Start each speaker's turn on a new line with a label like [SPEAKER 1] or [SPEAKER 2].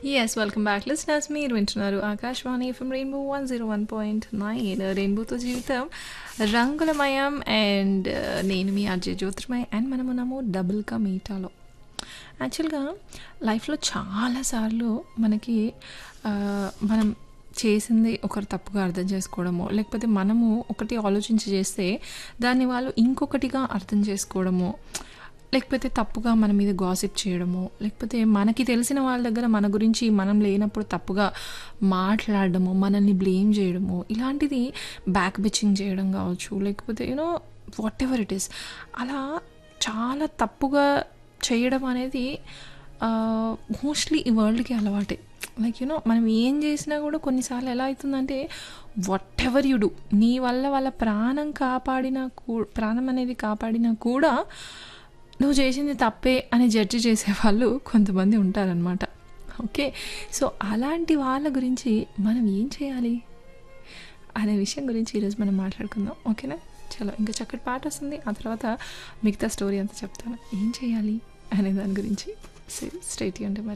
[SPEAKER 1] yes welcome back listeners మీరు వింటున్నారు Akashvani FM rainbow one zero one point nine రెయిన్బోతో జీవితం రంగులమయం అండ్ నేను మీ అజయ్ జ్యోతిర్మయ్ అండ్ మనం ఉన్నాము డబుల్ కా మీటాలో యాక్చువల్గా లైఫ్లో చాలాసార్లు మనకి ఆ, మనం చేసింది ఒకరు తప్పుగా అర్థం చేసుకోవడము లేకపోతే మనము ఒకటి ఆలోచించి చేస్తే దాన్ని వాళ్ళు ఇంకొకటిగా అర్థం చేసుకోవడము లేకపోతే తప్పుగా మన మీద గాసిప్ చేయడము లేకపోతే మనకి తెలిసిన వాళ్ళ దగ్గర మన గురించి మనం లేనప్పుడు తప్పుగా మాట్లాడడము మనల్ని బ్లేమ్ చేయడము ఇలాంటిది బ్యాక్ బిచ్చింగ్ చేయడం కావచ్చు లేకపోతే you know whatever it is అలా చాలా తప్పుగా చేయడం అనేది మోస్ట్లీ ఈ వరల్డ్కి అలవాటే లైక్ యూనో మనం ఏం చేసినా కూడా కొన్నిసార్లు ఎలా అవుతుందంటే వాట్ ఎవర్ యు డూ నీ వల్ల వాళ్ళ ప్రాణం కాపాడినా కూ ప్రాణం అనేది కాపాడినా కూడా నువ్వు చేసింది తప్పే అని జడ్జి చేసేవాళ్ళు కొంతమంది ఉంటారనమాట ఓకే సో అలాంటి వాళ్ళ గురించి మనం ఏం చేయాలి అనే విషయం గురించి ఈరోజు మనం మాట్లాడుకుందాం ఓకేనా చలో ఇంకా చక్కటి పాట వస్తుంది ఆ తర్వాత మిగతా స్టోరీ అంతా చెప్తాను ఏం చేయాలి అనే దాని గురించి స్టేట్ అంటే మరి